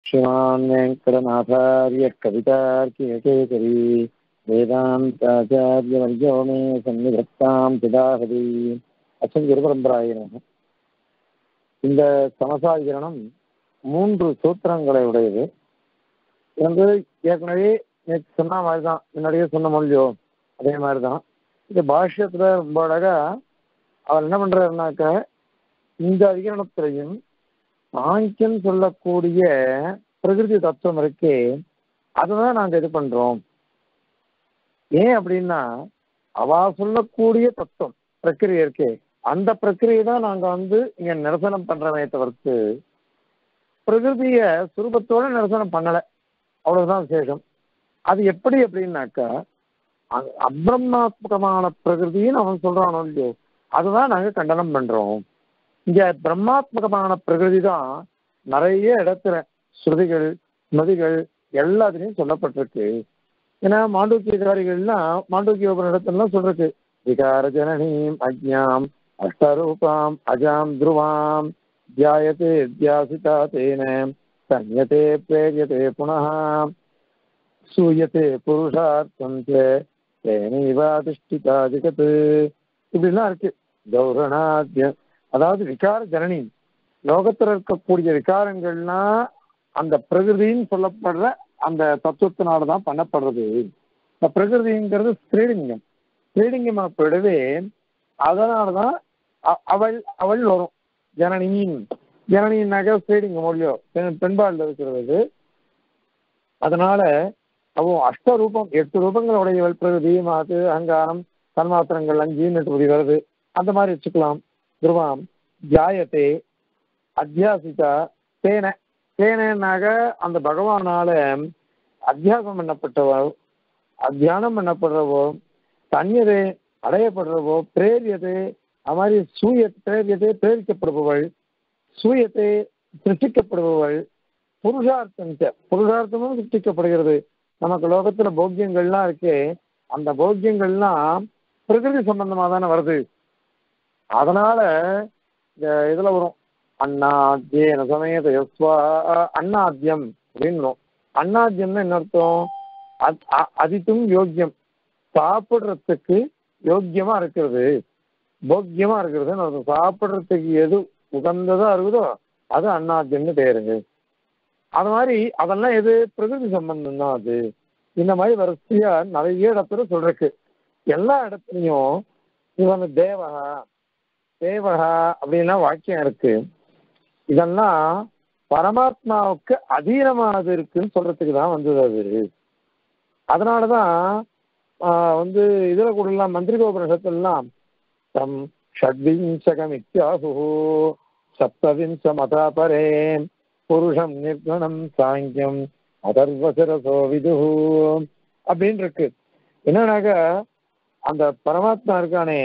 श्रीमान् वेङ्कटनाथार्य कवितार्कियकेसरी वेदान्ताचार्यवर्यो मे सन्निधत्तां पिदाहதி அச்சன் குருபரம்பராயிரம் இந்த சமசாகிரணம் மூன்று சூத்திரங்களை உடையது இது வந்து ஏற்கனவே நேற்று சொன்ன மாதிரி தான் முன்னாடியே சொன்ன மொழியோ அதே மாதிரி தான் இந்த பாஷ்யத்துல ரொம்ப அழகா அவர் என்ன பண்றாருனாக்க இந்த அதிகரணத்திலையும் சாங்கியம் சொல்லக்கூடிய பிரகிருதி தத்துவம் இருக்கே அதுதான் நாங்க இது பண்றோம் ஏன் அப்படின்னா அவ சொல்லக்கூடிய தத்துவம் பிரக்கிரியை இருக்கே அந்த பிரக்கிரியை தான் நாங்க வந்து இங்க நிரசனம் பண்றமே தவிர்த்து பிரகிருதிய சுரூபத்தோட நிரசனம் பண்ணல அவ்வளவுதான் விசேஷம் அது எப்படி அப்படின்னாக்கா அ- அப்ரஹ்மாத்மகமான பிரகிருதின்னு அவன் சொல்றானோ இல்லையோ அதுதான் நாங்க கண்டனம் பண்றோம் இங்க பிரம்மாத்மகமான பிரகிருதி தான் நிறைய இடத்துல ஸ்ருதிகள் ஸ்மதிகள் எல்லாத்துலயும் சொல்லப்பட்டிருக்கு ஏன்னா மாண்டூக்கியகாரிகள்லாம் மாண்டூக்கிய உபநிடத்துலாம் சொல்றது விகார ஜனனீம் அஜ்ஞாம் அஷ்டரூபாம் அஜாம் துருவாம் தியாயத்தே தியாசிதா தேன சன்யதே பிரேரியதே புனः சூயத்தே புருஷார்த்தம் ச தேனைவாதிஷ்டிதா ஜெகத் இப்படிலாம் இருக்கு கௌரணாத்ய அதாவது விகார ஜனனி லோகத்துல இருக்கக்கூடிய விகாரங்கள்லாம் அந்த பிரகிருதின்னு சொல்லப்படுற அந்த தத்துவத்தினால தான் பண்ணப்படுறது இந்த பிரகிருதிங்கிறது ஸ்திரீலிங்கம் ஸ்திரீலிங்கமா போயிடவே அதனாலதான் அ- அவள் அவள் வரும் ஜனனியின் ஜனனின்னாக்க ஸ்திரீலிங்கம் மொழியோ பெண் பெண்பாளில் இருக்கிறது அதனால அவ அஷ்ட ரூபம் எட்டு ரூபங்கள் உடையவள் பிரகிருதி மாது அகங்காரம் தன்மாத்திரங்கள் அஞ்சுன்னு இப்படி வருது அந்த மாதிரி வச்சுக்கலாம் துருவாம் தியாயத்தே அத்தியாசிதா தேன தேனாக அந்த பகவானால அத்தியாசம் பண்ணப்பட்டவோ அத்தியானம் பண்ணப்படுறவோ தன்யதே அடையப்படுறவோ பிரேரியதே அது மாதிரி சூய பிரேரியதே பிரேரிக்கப்படுபவள் சூயத்தை சிருஷ்டிக்கப்படுபவள் புருஷார்த்தம் ச. புருஷார்த்தமும் சிருஷ்டிக்கப்படுகிறது நமக்கு லோகத்துல போக்கியங்கள்லாம் இருக்கே அந்த போக்கியங்கள்லாம் பிரகிருதி சம்பந்தமா தானே வருது அதனால இந்த இதுல வரும் அண்ணாத்தியன சமேத யஸ்வா அண்ணாத்தியம் அப்படின்னு வரும். அண்ணாத்தியம்னா என்ன அர்த்தம் அத்- அ- அதித்தும் யோக்கியம் சாப்பிடுறதுக்கு யோக்கியமா இருக்கிறது போக்கியமா இருக்கிறதுன்னு அர்த்தம் சாப்பிடுறதுக்கு எது உகந்ததா இருக்குதோ அது அண்ணாத்தியம்னு பேருங்க அது மாதிரி அதெல்லாம் எது பிரகிருதி சம்பந்தம் தான் அது இந்த மாதிரி வரிசையா நிறைய இடத்துல சொல்றக்கு எல்லா இடத்துலயும் இவன் தேவகா தேவகா அப்படின்லாம் வாக்கியம் இருக்கு இதெல்லாம் பரமாத்மாவுக்கு அதீனமானது இருக்குன்னு சொல்றதுக்கு தான் வந்தது அது அதனாலதான் ஆஹ், வந்து இதுல கூடலாம் மந்திரி கோபுரத்துலாம் தம் ஷட்விம்சகம் இத்தியாசு சப்தவிம்ச மதாபரே புருஷம் நிர்குணம் சாங்கியம் அதர்வசரசோ விது அப்படின்னு இருக்கு என்னன்னாக்க அந்த பரமாத்மா இருக்கானே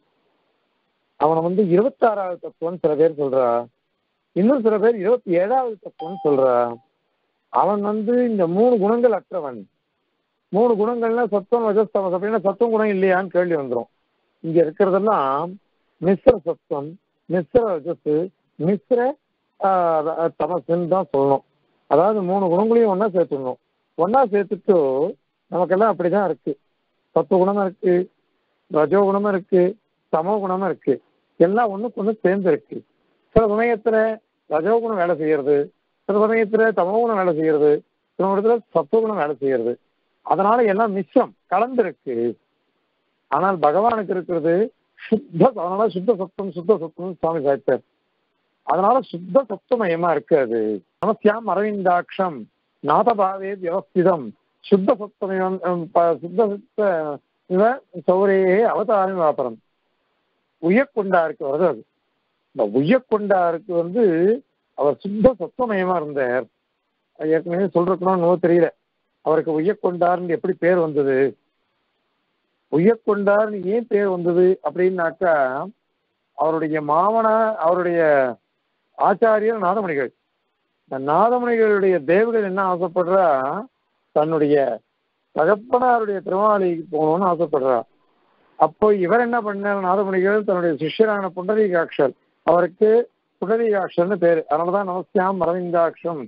அவனை வந்து இருபத்தாறாவது தத்துவம்னு சில பேர் சொல்றா இன்னும் சில பேர் இருபத்தி ஏழாவது தத்துவம்னு சொல்றா அவன் வந்து இந்த மூணு குணங்கள் அற்றவன் மூணு குணங்கள்னா சத்துவம் ரஜஸ்தமஸ் அப்படின்னா சத்துவம் குணம் இல்லையான்னு கேள்வி வந்துரும் இங்க இருக்கிறதெல்லாம் மிஸ்ர சத்துவம் மிஸ்ர ரஜஸ் மிஸ்ர ஆஹ், ர- தமசுன்னு தான் சொல்லணும் அதாவது மூணு குணங்களையும் ஒண்ணா சேர்த்துடணும் ஒண்ணா சேர்த்துட்டு நமக்கெல்லாம் அப்படிதான் இருக்கு சத்துவ குணமும் இருக்கு ரஜோ குணமும் இருக்கு சமோ குணமும் இருக்கு எல்லாம் ஒண்ணுக்கு ஒண்ணு சேர்ந்து இருக்கு சில சமயத்துல ரஜோகுணம் வேலை செய்யறது சில சமயத்துல தமோ குணம் வேலை செய்யறது சில இடத்துல சத்துவகுணம் வேலை செய்யறது அதனால எல்லாம் மிச்சம் கலந்துருக்கு ஆனால் பகவானுக்கு இருக்கிறது சுத்த அதனால சுத்த சத்தம் சுத்த சத்தம் சுவாமி சாய்ப்பார் அதனால சுத்த சத்துவமயமா இருக்கு அது நமஸ்யாம் அரவிந்தாட்சம் நாதபாவே வியவஸ்திதம் சுத்த சத்தமயம் ஹம், ப- சுத்த சத்த இவ சௌரேயே அவதாரம் வாபரம் உய்யக்கொண்டாருக்கு வருது அது இந்த உய்யக்கொண்டாருக்கு வந்து அவர் சுத்த சத்துவமயமா இருந்தார் அது ஏற்கனவே சொல்றதுன்னு தெரியல அவருக்கு உய்யக்கொண்டார்னு எப்படி பேர் வந்தது உய்யக்கொண்டார்னு ஏன் பேர் வந்தது அப்படின்னாக்கா அவருடைய மாமன அவருடைய ஆச்சாரியர் நாதமணிகள் இந்த நாதமணிகளுடைய தேவர்கள் என்ன ஆசைப்படுறா தன்னுடைய தகப்பனாருடைய திருமாலைக்கு போகணும்னு ஆசைப்படுறா அப்போ இவர் என்ன பண்ணார் நாதமணிகள் தன்னுடைய சிஷ்யரான புண்டரீகாட்சர் அவருக்கு புண்டரீகாட்சர்னு பேரு அதனாலதான் நமஸ்யாம் அரவிந்தாட்சம்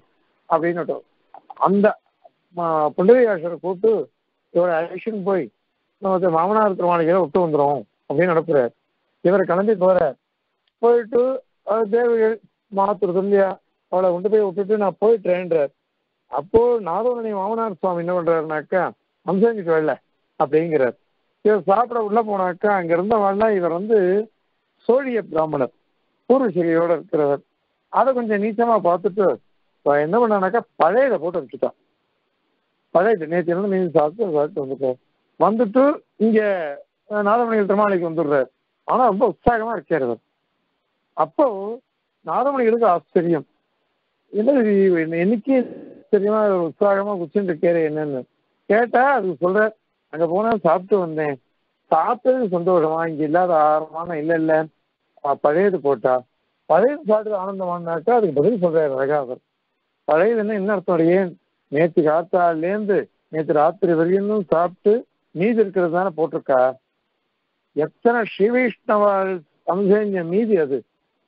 அப்படின்னு அந்த புண்டரீகாட்சரை கூப்பிட்டு இவரை அழைச்சின்னு போய் நம்ம மாமனார் திருமாளிகளை விட்டு வந்துடும் அப்படின்னு நடப்புறார் இவர் கிளம்பி போறார் போயிட்டு தேவிகள் மாத்துறது இல்லையா அவளை கொண்டு போய் விட்டுட்டு நான் போயிட்டேன்றார் அப்போ நாதவரணி மாமனார் சுவாமி என்ன பண்றாருனாக்கா அம்சங்கிட்டு வரல அப்படிங்கிறார் இவர் சாப்பிட உள்ள போனாக்கா அங்க இருந்தவெல்லாம் இவர் வந்து சோழிய பிராமணர் பூர்வசிரியோட இருக்கிறவர் அதை கொஞ்சம் நீச்சமா பார்த்துட்டு என்ன பண்ணானாக்கா பழையதை போட்டு வச்சுட்டான் பழைய நேற்று இருந்து மீன் சாப்பிட்டு சாப்பிட்டு வந்துட்டார் வந்துட்டு இங்க நாதமணிகள் திருமாலைக்கு வந்துடுறாரு ஆனா ரொம்ப உற்சாகமா இருக்கார் அவர் அப்போ நாதமணிகளுக்கு ஆச்சரியம் என்ன என்னைக்கு தெரியுமா உற்சாகமா குச்சின்னு இருக்காரு என்னன்னு கேட்டா அது சொல்ற அங்க போனா சாப்பிட்டு வந்தேன் சாப்பிட்டது சந்தோஷமா இங்க இல்லாத ஆரமான இல்ல இல்ல பழையது போட்டா பழையது சாப்பிட்டு ஆனந்தமானாக்கா அதுக்கு பதில் சொல்றாரு ரகாவர் பழையதுன்னு என்ன அர்த்தம் ஏன் நேற்று காத்தாலேருந்து நேற்று ராத்திரி வரையும் சாப்பிட்டு மீதி இருக்கிறது தானே போட்டிருக்கா எத்தனை ஸ்ரீவைஷ்ணவால் சம்சேஞ்ச மீதி அது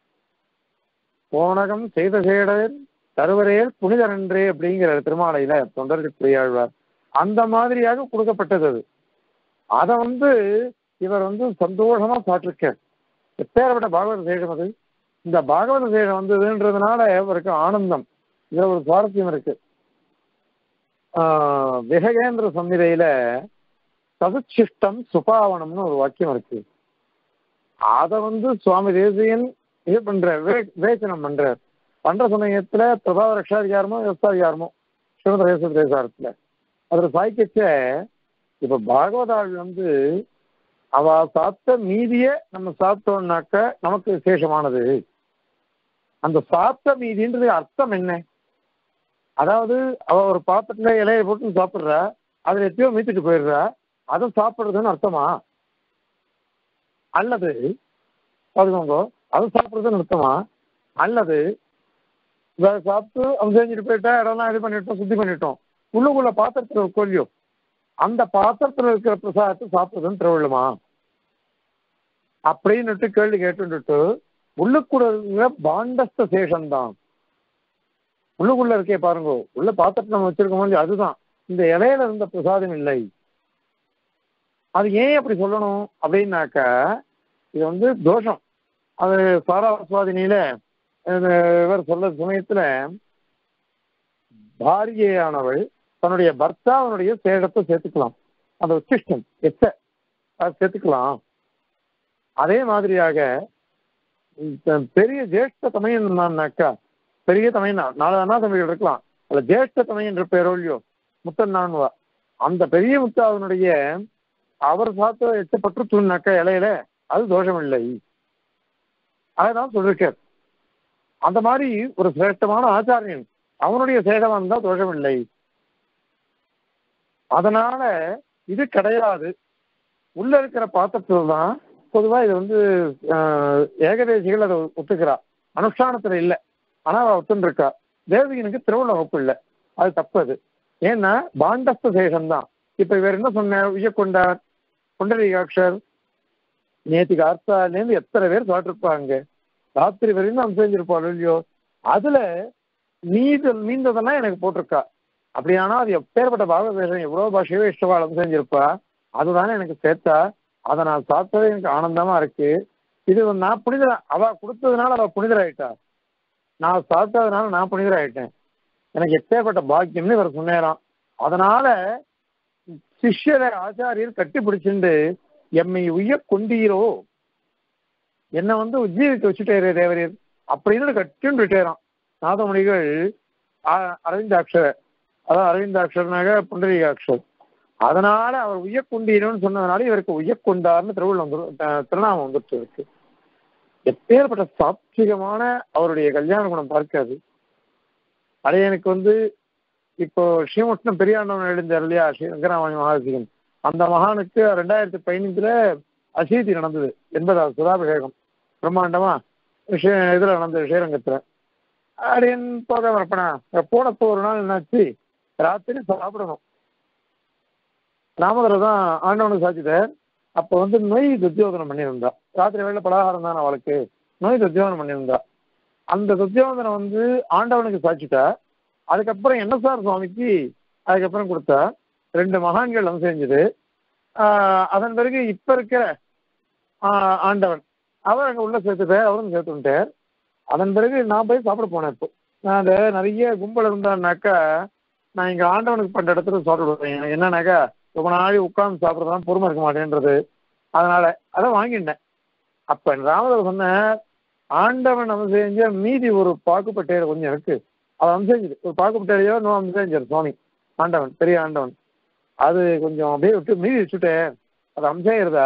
போனகம் செய்த சேடர் தருவரேல் புனிதரன்றே அப்படிங்கிற திருமாலையில தொண்டர்கள் பிரியாழ்வார் அந்த மாதிரியாக கொடுக்கப்பட்டது அது அதை வந்து இவர் வந்து சந்தோஷமா சாட்டிருக்கார் எப்பேற்பட்ட பாகவத சேஷம் அது இந்த பாகவத சேஷம் வந்ததுன்றதுனால இவருக்கு ஆனந்தம் இதுல ஒரு சுவாரஸ்யம் இருக்கு விககேந்திர சம்மிதையில சதுச்சிஷ்டம் சுபாவனம்னு ஒரு வாக்கியம் இருக்கு அத வந்து சுவாமி தேசியன் இது பண்ற விவேச்சனம் பண்றார் பண்ற சமயத்துல பிரபாவ ரக்ஷாதிகாரமோ விவசாதிகாரமோ சிவந்த தேச தேசாரத்துல அதுல சாய்க்கச்ச இப்ப பாகவதாள் வந்து அவ சாப்பிட்ட மீதிய நம்ம சாப்பிட்டோம்னாக்க நமக்கு விசேஷமானது அந்த சாப்பிட்ட மீதின்றது அர்த்தம் என்ன அதாவது அவ ஒரு பாத்திரத்துல இலையை போட்டு சாப்பிடுறா அதுல எத்தையோ மீத்துட்டு போயிடுறா அதை சாப்பிடுறதுன்னு அர்த்தமா அல்லது பாத்துக்கோங்க அதை சாப்பிடுறதுன்னு அர்த்தமா அல்லது இதை சாப்பிட்டு அவங்க செஞ்சுட்டு போயிட்டா இடம்லாம் இது பண்ணிட்டோம் சுத்தி பண்ணிட்டோம் உள்ளுக்குள்ள பாத்திரத்துல கொல்லியோ அந்த பாத்திரத்துல இருக்கிற பிரசாதத்தை சாப்பிடுறதுன்னு திருவிழுமா அப்படின்னுட்டு கேள்வி கேட்டுட்டு உள்ளுக்குள்ள பாண்டஸ்த சேஷம்தான் உள்ளுக்குள்ள இருக்கே பாருங்க உள்ள பாத்திரத்தை நம்ம வச்சிருக்க மாதிரி அதுதான் இந்த இலையில இருந்த பிரசாதம் இல்லை அது ஏன் அப்படி சொல்லணும் அப்படின்னாக்கா இது வந்து தோஷம் அது சாராஸ்வாதினியில இவர் சொல்ற சமயத்துல பாரியையானவள் தன்னுடைய பர்த்தாவனுடைய சேடத்தை சேர்த்துக்கலாம் அந்த உச்சிஷ்டம் எச்ச அதை சேர்த்துக்கலாம் அதே மாதிரியாக பெரிய ஜேஷ்ட தமையன்னாக்கா பெரிய தமையனா நாலு அண்ணா தம்பிகள் இருக்கலாம் அதுல ஜேஷ்ட தமையன் என்ற பேரோ இல்லையோ முத்தன் நான்வா அந்த பெரிய முத்தாவனுடைய அவர் சாத்த எச்சப்பட்டு தூணாக்கா இலையில அது தோஷம் இல்லை அதான் சொல்லிருக்கார் அந்த மாதிரி ஒரு சிரேஷ்டமான ஆச்சாரியன் அவனுடைய சேதம் வந்தா தோஷம் இல்லை அதனால இது கிடையாது உள்ள இருக்கிற பாத்திரத்துல தான் பொதுவா இது வந்து ஏகதேசிகள் அதை ஒத்துக்கிறா அனுஷ்டானத்துல இல்லை ஆனா அவ ஒத்துருக்கா தேவகினுக்கு திருவிழா வகுப்பு இல்லை அது தப்பு அது ஏன்னா பாண்டஸ்த சேஷம் தான் இப்ப இவர் என்ன சொன்ன உயக்கொண்டார் புண்டரீகாட்சர் நேற்றுக்கு அர்த்தாலேருந்து எத்தனை பேர் சாப்பிட்டுருப்பாங்க ராத்திரி வரையும் நம்ம செஞ்சிருப்போம் இல்லையோ அதுல மீது மீந்ததெல்லாம் எனக்கு போட்டிருக்கா அப்படியானா அது எப்பேற்பட்ட பாகவேஷம் எவ்வளவு பாஷையோ இஷ்டவாளம் செஞ்சிருப்பா அதுதானே எனக்கு சேர்த்தா அதை நான் சாப்பிட்டது எனக்கு ஆனந்தமா இருக்கு இது நான் புனிதர் அவ கொடுத்ததுனால அவ புனிதராயிட்டா நான் சாப்பிட்டதுனால நான் புனிதராயிட்டேன் எனக்கு எப்பேற்பட்ட பாக்கியம்னு இவர் சொன்னேராம் அதனால சிஷ்யரை ஆச்சாரியர் கட்டி பிடிச்சிண்டு எம்மை உய்ய கொண்டீரோ என்னை வந்து உஜ்ஜீவிக்க வச்சுட்டேரே தேவரீர் அப்படின்னு கட்டின்னு விட்டேராம் நாதமணிகள் அரவிந்தாட்சர் அதாவது அரவிந்தாட்சர்னாக புண்டரீகாட்சர் அதனால அவர் உய்யக்கொண்டீரோன்னு சொன்னதுனால இவருக்கு உய்யக்கொண்டார்னு திருவிழா வந்து திருநாமம் வந்துட்டு இருக்கு எப்பேற்பட்ட சாத்விகமான அவருடைய கல்யாண குணம் பார்க்காது அடையனுக்கு வந்து இப்போ ஸ்ரீமுஷ்ணம் பெரியாண்டவன் எழுந்தார் இல்லையா ஸ்ரீ ரங்கராமணி மகாசிகன் அந்த மகானுக்கு ரெண்டாயிரத்தி பதினஞ்சுல அசீதி நடந்தது எண்பதாவது சுதாபிஷேகம் பிரம்மாண்டமா இதுல நடந்தது ஸ்ரீரங்கத்துல அப்படின்னு போக வரப்பனா போனப்போ ஒரு நாள் என்னாச்சு ராத்திரி சாப்பிடணும் ராமதரை தான் ஆண்டவனுக்கு சாட்சிட்டார் அப்போ வந்து நொய் துத்தியோதனம் பண்ணியிருந்தா ராத்திரி வேலை பலகாரம் தான் அவளுக்கு நொய் துத்தியோதனம் பண்ணியிருந்தா அந்த துத்தியோதனம் வந்து ஆண்டவனுக்கு சாட்சிட்டா அதுக்கப்புறம் என்எஸ்ஆர் சுவாமிக்கு அதுக்கப்புறம் கொடுத்தா ரெண்டு மகான்கள் வந்து செஞ்சது ஆஹ் அதன் பிறகு இப்ப இருக்கிற ஆஹ் ஆண்டவன் அவர் அங்க உள்ள சேர்த்துட்டார் அவரும் சேர்த்துட்டார் அதன் பிறகு நான் போய் சாப்பிட போனேன் இப்போ நான் அந்த நிறைய கும்பல் இருந்தான்னாக்கா நான் இங்க ஆண்டவனுக்கு பண்ற இடத்துல சாப்பிடுவேன் என்னன்னாக்கா ரொம்ப நாளை உட்கார்ந்து சாப்பிட்றதுலாம் பொறுமை இருக்க மாட்டேன்றது அதனால அதை வாங்கிட்டேன் அப்ப ராமதர் சொன்ன ஆண்டவன் நம்ம செஞ்ச மீதி ஒரு பாக்குப்பட்டையில கொஞ்சம் இருக்கு அதை அம்சேஞ்சது ஒரு பாக்குப்பட்டையிலையோ நோ அம்சேஞ்சர் சுவாமி ஆண்டவன் பெரிய ஆண்டவன் அது கொஞ்சம் அப்படியே விட்டு மீதி வச்சுட்டேன் அது அம்சேயிருதா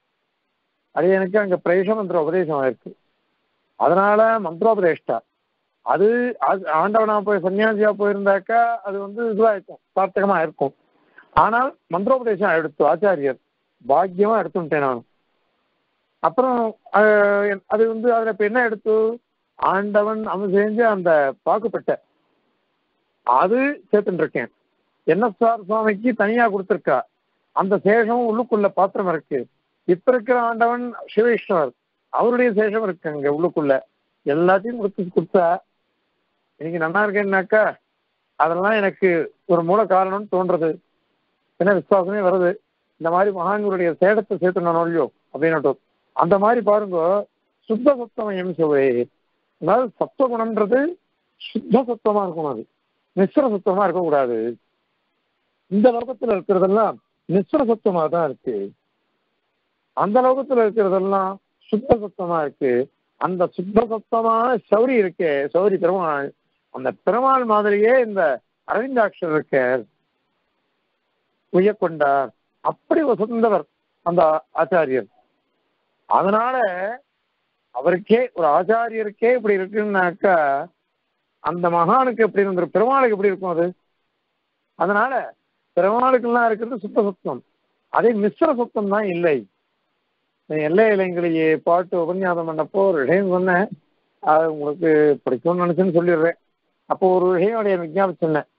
அது எனக்கு அங்க பிரேஷ மந்திர உபதேசம் ஆயிருக்கு அதனால மந்திரோபதேஷ்டா அது அது ஆண்டவனா போய் சன்னியாசியா போயிருந்தாக்கா அது வந்து இதுவா இருக்கும் சார்த்தகமா இருக்கும் ஆனால் மந்திரோபதேசம் எடுத்து ஆச்சாரியர் பாக்கியமா எடுத்துட்டேன் நான் அப்புறம் அஹ், அது வந்து அதுல இப்ப என்ன எடுத்து ஆண்டவன் அவன் செஞ்ச அந்த பாக்குப்பட்ட அது சேர்த்துட்டு இருக்கேன் என்எஸ்ஆர் சுவாமிக்கு தனியா கொடுத்திருக்கா அந்த சேஷம் உள்ளுக்குள்ள பாத்திரம் இருக்கு இப்ப இருக்கிற ஆண்டவன் சிவேஸ்வரர் அவருடைய சேஷம் இருக்கு அங்க உள்ளுக்குள்ள எல்லாத்தையும் கொடுத்து கொடுத்தா இன்னைக்கு நல்லா இருக்கேன்னாக்கா அதெல்லாம் எனக்கு ஒரு மூல காரணம்னு தோன்றது என்ன விசுவாசமே வருது இந்த மாதிரி மகான்களுடைய சேடத்தை சேர்த்துனோம் இல்லையோ அப்படின்னு அந்த மாதிரி பாருங்க சுத்த சத்தமயம் சுவை அதாவது சத்துவகுணம்ன்றது சுத்த சத்தமா இருக்கணும் அது மிஸ்ர சத்தமா இருக்கக்கூடாது இந்த லோகத்துல இருக்கிறதெல்லாம் மிஸ்ர சத்தமா தான் இருக்கு அந்த லோகத்துல இருக்கிறதெல்லாம் சுத்த சத்தமா இருக்கு அந்த சுத்த சத்தமான சௌரி இருக்கே சௌரி பெருமாள் அந்த பெருமாள் மாதிரியே இந்த அரவிந்தாட்சர் இருக்க உயக்கொண்டார் அப்படி வசந்தவர் அந்த ஆச்சாரியர் அதனால அவருக்கே ஒரு ஆச்சாரியருக்கே இப்படி இருக்குன்னாக்கா அந்த மகானுக்கு எப்படி இருந்திரு பெருமாளுக்கு எப்படி இருக்கும் அது அதனால பெருமாளுக்கெல்லாம் இருக்கிறது சுத்த சுத்தம் அதே மிஸ்ர சுத்தம் தான் இல்லை நான் எல்லை இலைங்களையே பாட்டு உபன்யாசம் பண்ணப்போ ஒரு விஷயம் சொன்னேன் அது உங்களுக்கு பிடிக்கும்னு நினைச்சுன்னு சொல்லிடுறேன் அப்போ ஒரு விஷயம் எனக்கு விஞ்ஞாபம் சொன்னேன்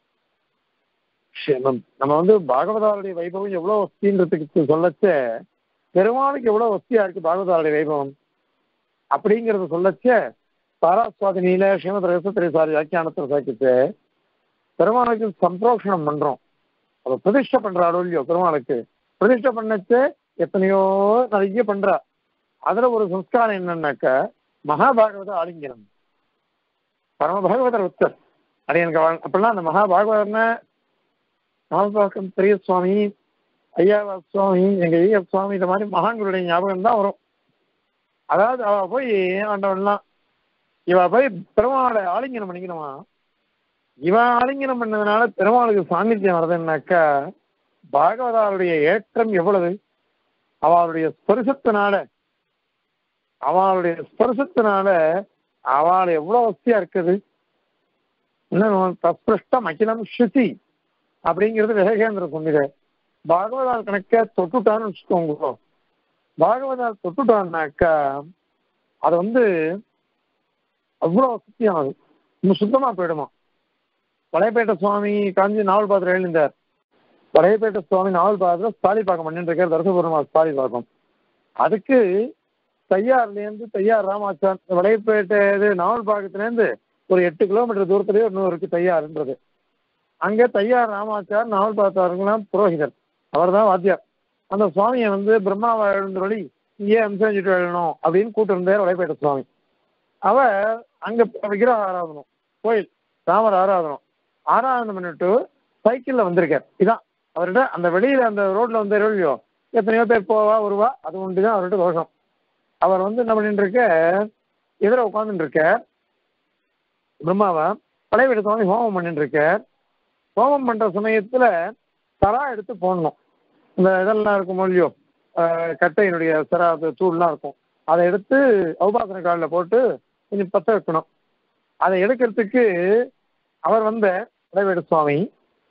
நம்ம- நம்ம வந்து பாகவதாருடைய வைபவம் எவ்வளவு வஸ்தின்றதுக்கு சொல்லச்ச பெருமாளுக்கு எவ்வளவு வஸ்தியா இருக்கு பாகவதாருடைய வைபவம் அப்படிங்கறத சொல்லச்ச சாராஸ்வாதினியில ஸ்ரீமத் ரகசத்திரை சாரி வியாக்கியானத்தில் சாக்கிட்டு பெருமாளுக்கு சம்பிரோஷணம் பண்றோம் அதை பிரதிஷ்டை பண்றாளோ இல்லையோ பெருமாளுக்கு பிரதிஷ்டை பண்ணச்சு எத்தனையோ நிறைய பண்றா அதுல ஒரு சம்ஸ்காரம் என்னன்னாக்க மகாபாகவத ஆலிங்கனம் பரமபாகவதர் உத்தர் அது எனக்கு வா- அப்பெல்லாம் அந்த மகாபாகவதர்னா நாமபாக்கம் பெரிய சுவாமி ஐயாவா சுவாமி எங்க ஐயா சுவாமி இந்த மாதிரி மகான்களுடைய ஞாபகம் தான் வரும் அதாவது அவ போய் ஆண்டவன்லாம் இவ போய் பெருமாளை ஆலிங்கனம் பண்ணிக்கணுமா இவன் ஆலிங்கனம் பண்ணதுனால பெருமாளுக்கு சாநித்தியம் வருதுன்னாக்கா பாகவதாருடைய ஏற்றம் எவ்வளவு அவளுடைய ஸ்பரிசத்தினால அவளுடைய ஸ்பரிசத்தினால அவள் எவ்வளவு வசதியா இருக்குது இன்னும் தஸ்பிருஷ்டம் அகிலம் ஸ்ருதி அப்படிங்கிறது விவேகேந்திர சொன்னது பாகவதால் கணக்க தொட்டுட்டான்னு வச்சுக்கோங்க பாகவதால் தொட்டுட்டான்னாக்கா அது வந்து அவ்வளவு வசதியானது இன்னும் சுத்தமா போயிடுமா வளையப்பேட்டை சுவாமி காஞ்சி நாவல் பாத்திரம் எழுந்தார் வளையப்பேட்டை சுவாமி நாவல் பாத்திரம் ஸ்தாலி பாக்கம் பண்ணிட்டு இருக்கார் தர்சபுரமா ஸ்தாலி பாக்கம் அதுக்கு தையார்லேருந்து தையார் ராமாச்சார் வளையப்பேட்டை இது நாவல் பாக்கத்துலேருந்து ஒரு எட்டு கிலோமீட்டர் தூரத்துலேயே இன்னும் இருக்கு தையாறுன்றது அங்கே தையார் ராமாச்சார் நாவல் பார்த்தாருங்களாம் புரோஹிதர் அவர் தான் வாத்தியார் அந்த சுவாமியை வந்து பிரம்மாவை எழுந்தொழி இங்கேயே அம்சஞ்சிட்டு எழுதணும் அப்படின்னு கூட்டு இருந்தார் வளைப்பேட்டை சுவாமி அவர் அங்க விக்கிரக ஆராதனம் கோயில் ராமர் ஆராதனம் ஆராதனை பண்ணிட்டு சைக்கிள்ல வந்திருக்கார் இதான் அவர்கிட்ட அந்த வெளியில அந்த ரோட்ல வந்து இல்லையோ எத்தனையோ பேர் போவா வருவா அது ஒன்று தான் அவர்கிட்ட தோஷம் அவர் வந்து என்ன பண்ணிட்டு இருக்க எதிர உட்காந்துட்டு இருக்க பிரம்மாவை பழைய வீட்டு சுவாமி ஹோமம் பண்ணிட்டு இருக்க ஹோமம் பண்ற சமயத்துல தரா எடுத்து போடணும் இந்த இதெல்லாம் இருக்கும் இல்லையோ அஹ் கட்டையினுடைய சரா அது தூள்லாம் இருக்கும் அதை எடுத்து அவுபாசன காலில் போட்டு கொஞ்சம் பற்ற வைக்கணும் அதை எடுக்கிறதுக்கு அவர் வந்த இடைவேடு சுவாமி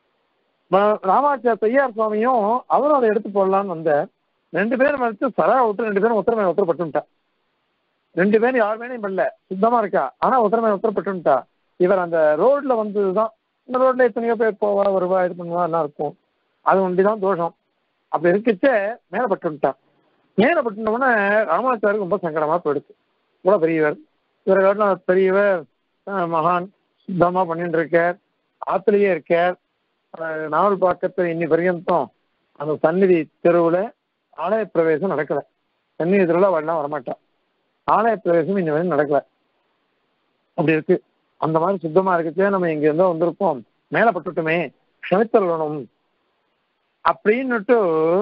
ம- ராமாச்சார் தையார் சுவாமியும் அவரும் அதை எடுத்து போடலான்னு வந்த ரெண்டு பேரும் வச்சு சரா விட்டு ரெண்டு பேரும் உத்தரமே உத்தரப்பட்டுட்டா ரெண்டு பேரும் யார் மேலேயும் பண்ணல சுத்தமா இருக்கா ஆனா உத்தரமே உத்தரப்பட்டுட்டா இவர் அந்த ரோட்ல வந்ததுதான் இந்த ரோட்ல எத்தனையோ பேர் போவா வருவா இது பண்ணுவா எல்லாம் இருக்கும் அது ஒண்டிதான் தோஷம் அப்படி இருக்கச்சே மேல பட்டுட்டான் மேல பட்டுனோடனே ராமாச்சாருக்கு ரொம்ப சங்கடமா போயிடுச்சு இவ்வளவு பெரியவர் இவரை காட்டிலும் பெரியவர் அஹ், மகான் சுத்தமா பண்ணிட்டு இருக்கார் ஆத்திலேயே இருக்க அஹ், நாவல் பாக்கத்துல இன்னி பர்யந்தம் அந்த சந்நிதி தெருவுல ஆலய பிரவேசம் நடக்கல சந்நிதி தெருவுல அவள்லாம் வரமாட்டான் ஆலய பிரவேசம் இன்னி வரையும் நடக்கல அப்படி இருக்கு அந்த மாதிரி சுத்தமா இருக்குச்சே நம்ம இங்க இருந்தோ வந்திருக்கோம் மேல பட்டுட்டுமே க்ஷமித்தள்ளணும் அப்படின்னுட்டு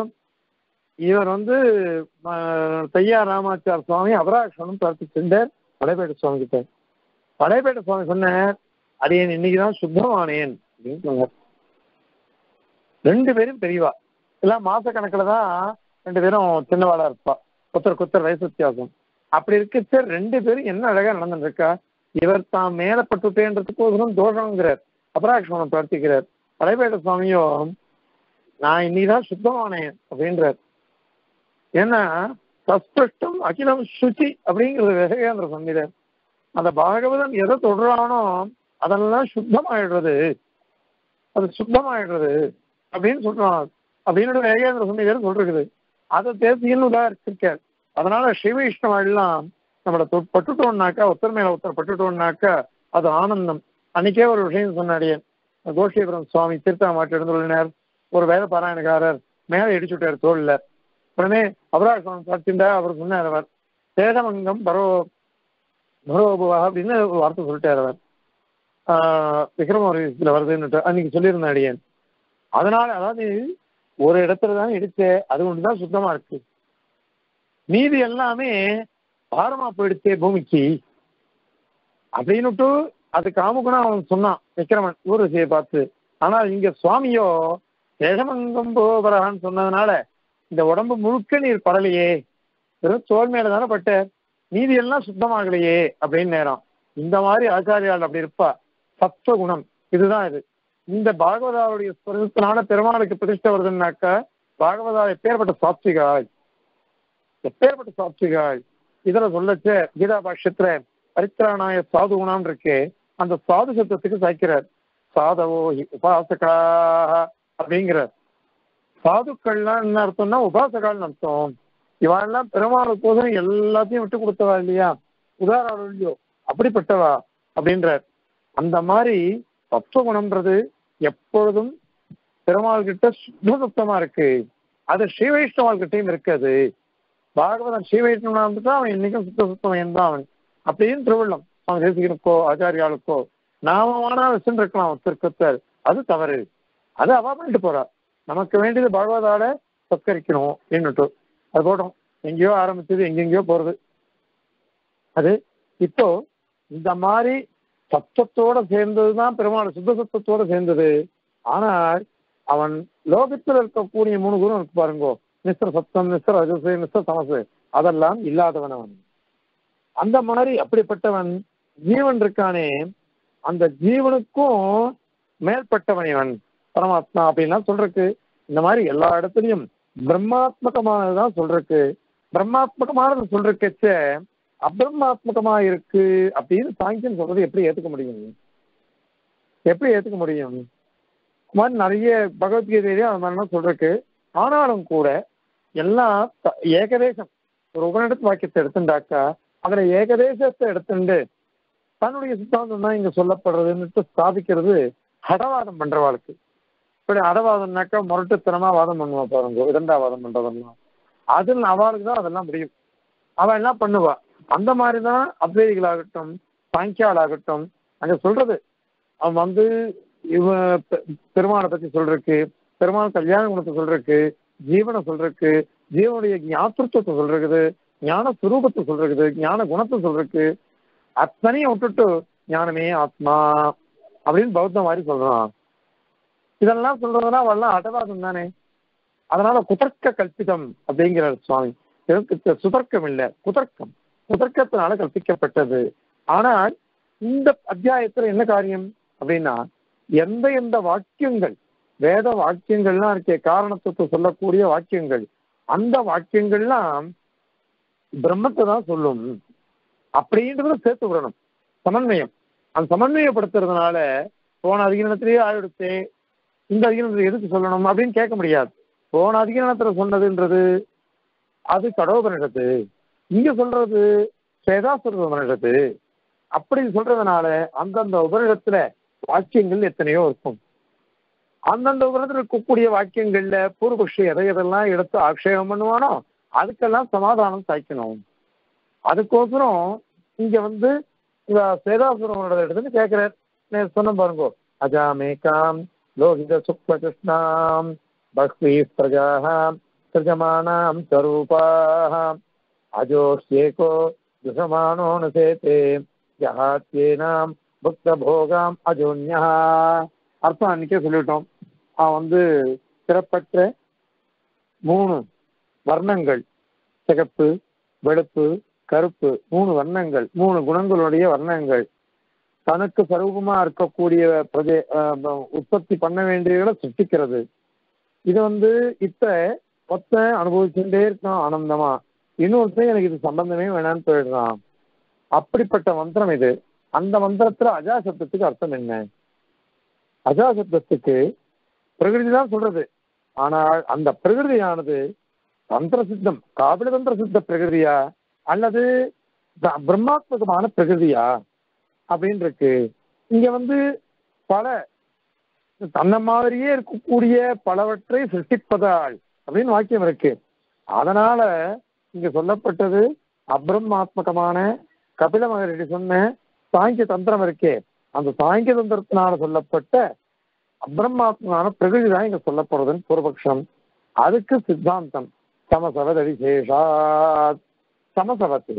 இவர் வந்து ம- தையா ராமாச்சார் சுவாமி அபராக்ஷணம் பிரார்த்திச்சிருந்தார் படைப்பேட்ட சுவாமி கிட்ட படைப்பேட்ட சுவாமி சொன்னார் அடியேன் இன்னைக்குதான் சுத்தமானேன் அப்படின்னு சொன்னார் ரெண்டு பேரும் பெரியவா எல்லாம் மாச கணக்குல தான் ரெண்டு பேரும் சின்னவாளா இருப்பா குத்தர் குத்தர் வயசு வித்தியாசம் அப்படி இருக்கச்ச ரெண்டு பேரும் என்ன அழகா நடந்துட்டு இருக்கா இவர் தான் மேல பட்டுட்டேன்றதுக்கோசரம் தோஷங்கிறார் அபராக்ஷணம் பிரார்த்திக்கிறார் படைப்பேட்ட சுவாமியும் நான் இன்னைக்குதான் சுத்தமானேன் அப்படின்றார் ஏன்னா சஸ்பிருஷ்டம் அகிலம் சுச்சி அப்படிங்கிறது விவேகானந்தர் சங்கீதர் அந்த பாகவதன் எதை தொடரானோ அதெல்லாம் சுத்தமாயிடுறது அது சுத்தமாயிடுறது அப்படின்னு சொல்றான் அப்படின்னு விவேகானந்தர் சங்கீதர் சொல்றது அதை தேசியன்னு உதாரிச்சிருக்கார் அதனால சிவ இஷ்டமெல்லாம் நம்மளை தொ- பட்டுட்டோம்னாக்கா ஒருத்தர் மேல ஒருத்தர் பட்டுட்டோம்னாக்கா அது ஆனந்தம் அன்னைக்கே ஒரு விஷயம் சொன்னாடியே கோஷிபுரம் சுவாமி திருத்தாமாட்டு எழுந்துள்ளினார் ஒரு வேத பாராயணக்காரர் மேலே இடிச்சுட்டார் தோல்ல உடனே அபராகம் பார்த்துட்டா அவர் சொன்னார் அவர் சேதமங்கம் பரோ பரோபுவா அப்படின்னு ஒரு வார்த்தை சொல்லிட்டார் அவர் ஆஹ் விக்ரம வருதுன்னு அன்னைக்கு சொல்லியிருந்தேன் அடியேன் அதனால அதாவது ஒரு இடத்துல தான் இடிச்சே அது ஒண்ணுதான் சுத்தமா இருக்கு மீதி எல்லாமே பாரமா போயிடுச்சே பூமிக்கு அப்படின்னுட்டு அது காமுக்குனா அவன் சொன்னான் விக்ரமன் ஊரசியை பார்த்து ஆனால் இங்க சுவாமியோ சேஷமங்கம் போபரகான்னு சொன்னதுனால இந்த உடம்பு முழுக்க நீர் படலையே வெறும் தோல் மேல தானே பட்ட மீதி எல்லாம் சுத்தமாகலையே அப்படின்னு நேரம் இந்த மாதிரி ஆச்சாரியால் அப்படி இருப்பா சத்துவ குணம் இதுதான் இது இந்த பாகவதாவுடைய ஸ்வரத்தினால பெருமாளுக்கு பிரதிஷ்டை வருதுன்னாக்கா பாகவதா எப்பேற்பட்ட சாத்விகாய் எப்பேற்பட்ட சாத்விகாய் இதுல சொல்லச்ச கீதா பாஷ்யத்துல பரித்ராணாய சாது குணம் இருக்கு அந்த சாது சத்தத்துக்கு சாய்க்கிறார் சாதவோ ஹி உபாசகாக அப்படிங்கிறார் சாதுக்கள்லாம் என்ன அர்த்தம்னா உபாசகால்னு அர்த்தம் இவாள்லாம் பெருமாளுக்கோசரம் எல்லாத்தையும் விட்டு கொடுத்தவா இல்லையா உதாரணம் இல்லையோ அப்படிப்பட்டவா அப்படின்றார் அந்த மாதிரி தத்துவ குணம்ன்றது எப்பொழுதும் பெருமாள் கிட்ட சுத்த சுத்தமா இருக்கு அது ஸ்ரீ வைஷ்ணவால் கிட்டையும் இருக்காது பாகவதன் ஸ்ரீ வைஷ்ணவனா இருந்துட்டா அவன் இன்னைக்கும் சுத்த சுத்தம் தான் அவன் அப்படின்னு திருவள்ளம் அவன் தேசிகனுக்கோ ஆச்சாரியாளுக்கோ நாம வேணா வச்சுருக்கலாம் ஒருத்தருக்கொத்தர் அது தவறு அது அவா பண்ணிட்டு போறா நமக்கு வேண்டியது பகவதால சத்கரிக்கணும் என்னட்டு அது போட்டோம் எங்கேயோ ஆரம்பிச்சது எங்கெங்கேயோ போறது அது இப்போ இந்த மாதிரி சத்தத்தோட சேர்ந்ததுதான் பெருமாள் சுத்த சத்தத்தோட சேர்ந்தது ஆனால் அவன் லோகத்தில் இருக்கக்கூடிய மூணு குணம் இருக்கு பாருங்கோ மிஸ்ர சத்தம் மிஸ்ர ரஜசு மிஸ்ர தமசு அதெல்லாம் இல்லாதவன் அவன் அந்த மாதிரி அப்படிப்பட்டவன் ஜீவன் இருக்கானே அந்த ஜீவனுக்கும் மேற்பட்டவன் இவன் பரமாத்மா அப்படின்லாம் சொல்றக்கு இந்த மாதிரி எல்லா இடத்துலயும் பிரம்மாத்மகமானதுதான் சொல்றக்கு பிரம்மாத்மகமானது சொல்றக்கச்ச அபிரம்மாத்மகமா இருக்கு அப்படின்னு சாங்கியன் சொல்றது எப்படி ஏத்துக்க முடியும் எப்படி ஏத்துக்க முடியும் இந்த மாதிரி நிறைய பகவத்கீதையிலே அந்த மாதிரிலாம் சொல்றக்கு ஆனாலும் கூட எல்லாம் த- ஏகதேசம் ஒரு உபநிடத்து வாக்கியத்தை எடுத்துட்டாக்கா அதுல ஏகதேசத்தை எடுத்துட்டு தன்னுடைய சித்தாந்தம் தான் இங்க சொல்லப்படுறதுன்னுட்டு ஸ்தாபிக்கிறது ஹடவாதம் பண்றவாளுக்கு இப்படி அடவாதம்னாக்கா முரட்டுத்தனமா வாதம் பண்ணுவா பாருங்க இரண்டாவாதம் பண்றதெல்லாம் அதில் அவளுக்கு தான் அதெல்லாம் முடியும் அவன் என்ன பண்ணுவா அந்த மாதிரி தான் அத்வைதிகளாகட்டும் சாங்கியாளாகட்டும் அங்க சொல்றது அவன் வந்து இவ பெ- பெருமாளை பத்தி சொல்றதுக்கு பெருமாள் கல்யாண குணத்தை சொல்றதுக்கு ஜீவனை சொல்றதுக்கு ஜீவனுடைய ஞாபகத்துவத்தை சொல்றது ஞான சுரூபத்தை சொல்றது ஞான குணத்தை சொல்றதுக்கு அத்தனையும் விட்டுட்டு ஞானமே ஆத்மா அப்படின்னு பௌத்தம் மாதிரி சொல்றான் இதெல்லாம் சொல்றதுனா அவெல்லாம் அடவாதம் தானே அதனால குதர்க்க கல்பிதம் அப்படிங்கிறார் சுவாமி இதற்கு சுதர்க்கம் இல்ல குதர்க்கம் குதர்க்கத்தினால கற்பிக்கப்பட்டது ஆனால் இந்த அத்தியாயத்துல என்ன காரியம் அப்படின்னா எந்த எந்த வாக்கியங்கள் வேத வாக்கியங்கள்லாம் இருக்கே காரணத்துவத்தை சொல்லக்கூடிய வாக்கியங்கள் அந்த வாக்கியங்கள்லாம் பிரம்மத்தை தான் சொல்லும் அப்படின்றத சேர்த்து விடணும் சமன்வயம் அந்த சமன்வயப்படுத்துறதுனால போன அதிகரணத்திலேயே ஆயிடுச்சு இந்த அதிகரணத்துல எதுக்கு சொல்லணும் அப்படின்னு கேட்க முடியாது போன அதிகரணத்துல சொன்னதுன்றது அது கடவுபனிடத்து இங்க சொல்றது சேதாசுர உபனிடத்து அப்படி சொல்றதுனால அந்தந்த உபனிடத்துல வாக்கியங்கள் எத்தனையோ இருக்கும் அந்தந்த உபநிடத்தில் இருக்கக்கூடிய வாக்கியங்கள்ல பூர்வபக்ஷி எதை எதெல்லாம் எடுத்து ஆக்ஷேபம் பண்ணுவானோ அதுக்கெல்லாம் சமாதானம் சாய்க்கணும் அதுக்கோசரம் இங்க வந்து இந்த சேதாசுரனோட எடுத்துன்னு கேட்கிறார் நான் சொன்ன பாருங்க அஜாமேகாம் லோகித சுக்ல கிருஷ்ணாம் பக்தி பிரஜாக சிருஜமானாம் ஸ்வரூபாக அஜோஷ்யேகோ துஷமானோ நசேதே ஜஹாத்யேனாம் புக்த போகாம் அஜோன்யா அர்த்தம் அன்னைக்கே சொல்லிட்டோம் அவன் வந்து சிறப்பற்ற மூணு வர்ணங்கள் சிகப்பு வெளுப்பு கருப்பு மூணு வர்ணங்கள் மூணு குணங்களுடைய வர்ணங்கள் தனக்கு சரூபமா இருக்கக்கூடிய பிரஜை அஹ், உற்பத்தி பண்ண வேண்டியவர்களை சிருஷ்டிக்கிறது இது வந்து இப்ப மொத்த அனுபவிச்சுட்டே இருக்கான் ஆனந்தமா இன்னொருத்தன் எனக்கு இது சம்பந்தமே வேணான்னு போயிடுறான் அப்படிப்பட்ட மந்திரம் இது அந்த மந்திரத்துல அஜாசப்தத்துக்கு அர்த்தம் என்ன அஜாசப்தத்துக்கு பிரகிருதி தான் சொல்றது ஆனால் அந்த பிரகிருதியானது தந்திர சித்தம் காபில தந்திர சித்த பிரகிருதியா அல்லது ப- பிரம்மாத்மகமான பிரகிருதியா அப்படின்னு இருக்கு இங்க வந்து பல தன்னை மாதிரியே இருக்கக்கூடிய பலவற்றை சிருஷ்டிப்பதால் அப்படின்னு வாக்கியம் இருக்கு அதனால இங்க சொல்லப்பட்டது அப்ரமாத்மகமான கபில மகரிஷி சொன்ன சாங்கிய தந்திரம் இருக்கே அந்த சாங்கிய தந்திரத்தினால சொல்லப்பட்ட அப்ரமாத்மகமான பிரகிருதி தான் இங்க சொல்லப்படுறதுன்னு பூர்வபக்ஷம் அதுக்கு சித்தாந்தம் சமசவத விசேஷாத் சமசவத்து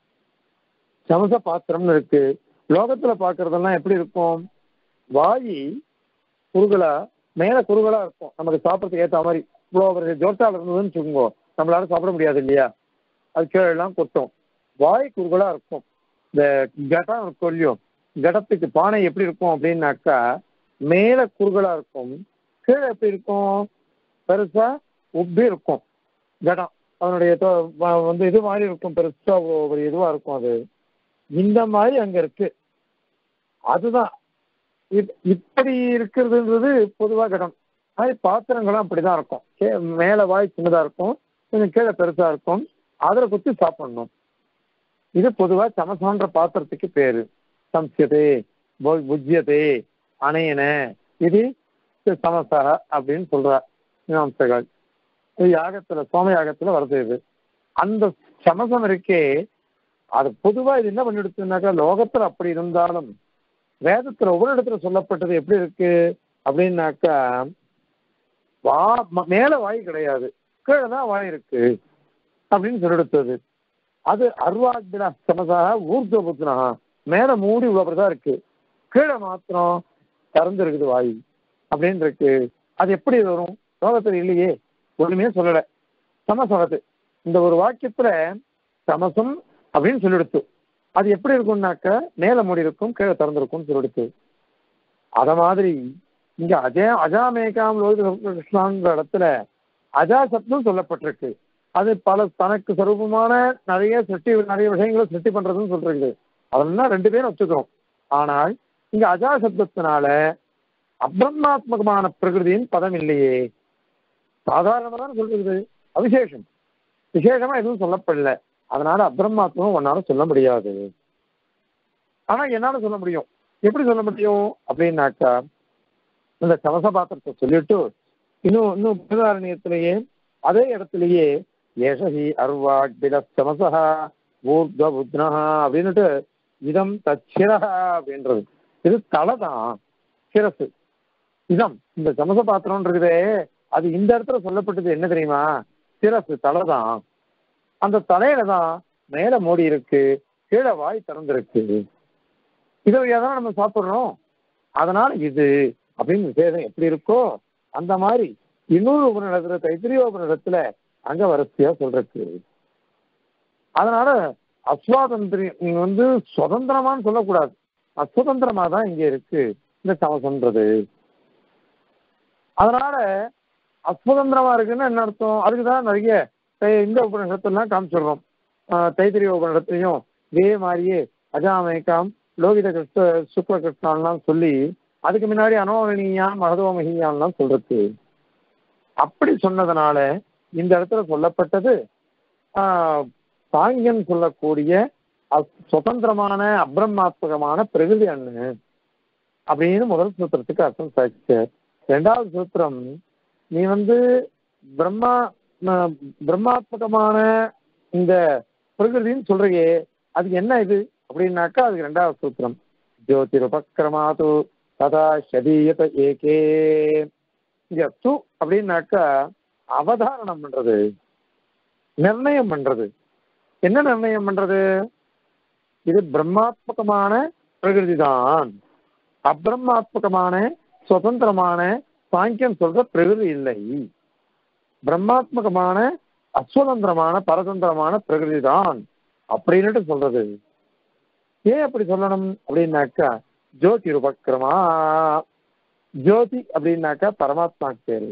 சமச பாத்திரம்னு இருக்கு லோகத்துல பாக்குறதெல்லாம் எப்படி இருக்கும் வாயி குறுகலா மேல குறுகலா இருக்கும் நமக்கு சாப்பிடறதுக்கு ஏத்த மாதிரி இவ்வளோ ஒரு ஜோட்டால இருந்ததுன்னு வச்சுக்கோங்க நம்மளால சாப்பிட முடியாது இல்லையா அது கீழே எல்லாம் கொட்டும் வாய் குறுகலா இருக்கும் இந்த கடம் இருக்கும் இல்லையோ கடத்துக்கு பானை எப்படி இருக்கும் அப்படின்னாக்கா மேல குறுகலா இருக்கும் கீழே எப்படி இருக்கும் பெருசா உப்பி இருக்கும் கடம் அதனுடைய தொ- வ- வந்து இது மாதிரி இருக்கும் பெருசா ஒரு இதுவா இருக்கும் அது இந்த மாதிரி அங்க இருக்கு அதுதான் இப்- இப்படி இருக்கிறதுன்றது பொதுவா கடம் அது பாத்திரங்களும் அப்படிதான் இருக்கும் கே- மேல வாய் சின்னதா இருக்கும் கொஞ்சம் கீழே பெருசா இருக்கும் அதில் குத்தி சாப்பிடணும் இது பொதுவா சமசான்ற பாத்திரத்துக்கு பேரு சம்சியதே பு- புஜ்யதே அணையன இது சமசா அப்படின்னு சொல்றார் மீமாம்சகர் இது யாகத்துல சோம யாகத்துல வருது இது அந்த சமசம் இருக்கே அது பொதுவா இது என்ன பண்ணிடுச்சுனாக்கா லோகத்துல அப்படி இருந்தாலும் வேதத்துல ஒவ்வொரு இடத்துல சொல்லப்பட்டது எப்படி இருக்கு அப்படின்னாக்கா வா ம- மேல வாய் கிடையாது கீழே தான் வாய் இருக்கு அப்படின்னு சொல்லிடுத்தது அது அர்வாக்தின சமதாக ஊர்துவ புத்தினா மேல மூடி உள்ளபடிதான் இருக்கு கீழே மாத்திரம் திறந்து இருக்குது வாய் அப்படின்னு இருக்கு அது எப்படி வரும் லோகத்துல இல்லையே ஒண்ணுமே சொல்லல சமசமத்து இந்த ஒரு வாக்கியத்துல சமசம் அப்படின்னு சொல்லிடுத்து அது எப்படி இருக்கும்னாக்க மேல மூடி இருக்கும் கீழே திறந்திருக்கும்னு சொல்லிடுத்து அத மாதிரி இங்க அஜய அஜாமேகாம் லோகித கிருஷ்ணாங்கிற இடத்துல அஜா சப்தம் சொல்லப்பட்டிருக்கு அது பல தனக்கு சொரூபமான நிறைய சிருஷ்டி நிறைய விஷயங்களை சிருஷ்டி பண்றதுன்னு சொல்றது அதெல்லாம் ரெண்டு பேரும் ஒத்துக்கிறோம் ஆனால் இங்க அஜா சப்தத்தினால அப்ரமாத்மகமான பிரகிருதியின் பதம் இல்லையே சாதாரணமா தான் சொல்றது அவிசேஷம் விசேஷமா எதுவும் சொல்லப்படல அதனால அப்ரமாத்மகம் ஒன்னால சொல்ல முடியாது ஆனா என்னால சொல்ல முடியும் எப்படி சொல்ல முடியும் அப்படின்னாக்கா இந்த கவச பாத்திரத்தை சொல்லிட்டு இன்னும் இன்னும் பிரதாரணியத்திலேயே அதே இடத்துலயே ஏஷஹி அர்வாக்பில சமசா ஊர்த புத்னஹா அப்படின்னுட்டு இதம் தச்சிரஹா அப்படின்றது இது தலை தான் சிரசு இதம் இந்த சமச பாத்திரம் இருக்குதே அது இந்த இடத்துல சொல்லப்பட்டது என்ன தெரியுமா சிரசு தலை தான் அந்த தலையில தான் மேல மூடி இருக்கு கீழே வாய் திறந்திருக்கு இது வழியா தான் நம்ம சாப்பிடுறோம் அதனால இது அப்படின்னு விசேஷம் எப்படி இருக்கோ அந்த மாதிரி இன்னொரு உபநிடத்துல தைத்திரிய உபநிடத்துல அங்க வரிசையா சொல்றதுக்கு அதனால அஸ்வாதந்திரியம் நீங்க வந்து சுதந்திரமான்னு சொல்லக்கூடாது அசுதந்திரமா தான் இங்க இருக்கு இந்த சமசன்றது அதனால அஸ்வதந்திரமா இருக்குன்னு என்ன அர்த்தம் அதுக்குதான் நிறைய தை- இந்த உபநிடத்தெல்லாம் காமிச்சிடுறோம் ஆஹ் தைத்திரிய உபநிடத்தையும் இதே மாதிரியே அஜாமேகாம் லோகித கிருஷ்ண சுக்ல கிருஷ்ணான்லாம் சொல்லி அதுக்கு முன்னாடி அனோரணீயான் மகதோமகியான்லாம் சொல்றது அப்படி சொன்னதுனால இந்த இடத்துல சொல்லப்பட்டது ஆஹ் சாங்கியன் சொல்லக்கூடிய அஸ்- சுதந்திரமான அப்ரமாத்மகமான பிரகிருதி அண்ணு அப்படின்னு முதல் சூத்திரத்துக்கு அர்த்தம் சாதிச்சு ரெண்டாவது சூத்திரம் நீ வந்து பிரம்மா ம- பிரம்மாத்மகமான இந்த பிரகிருதின்னு சொல்றியே அது என்ன இது அப்படின்னாக்கா அதுக்கு ரெண்டாவது சூத்திரம் ஜோதிருபக்கிரமாது ததா ஷதீயத ஏகே இங்க து அப்படின்னாக்கா அவதாரணம் பண்றது நிர்ணயம் பண்றது என்ன நிர்ணயம் பண்றது இது பிரம்மாத்மகமான பிரகிருதி தான் அப்பிரம்மாத்மகமான சுதந்திரமான சாங்கியம் சொல்ற பிரகிருதி இல்லை பிரம்மாத்மகமான அஸ்வதந்திரமான பரதந்திரமான பிரகிருதி தான் அப்படின்னுட்டு சொல்றது ஏன் அப்படி சொல்லணும் அப்படின்னாக்கா ஜோதி உபக்கிரமா ஜோதி அப்படின்னாக்கா பரமாத்மா பேரு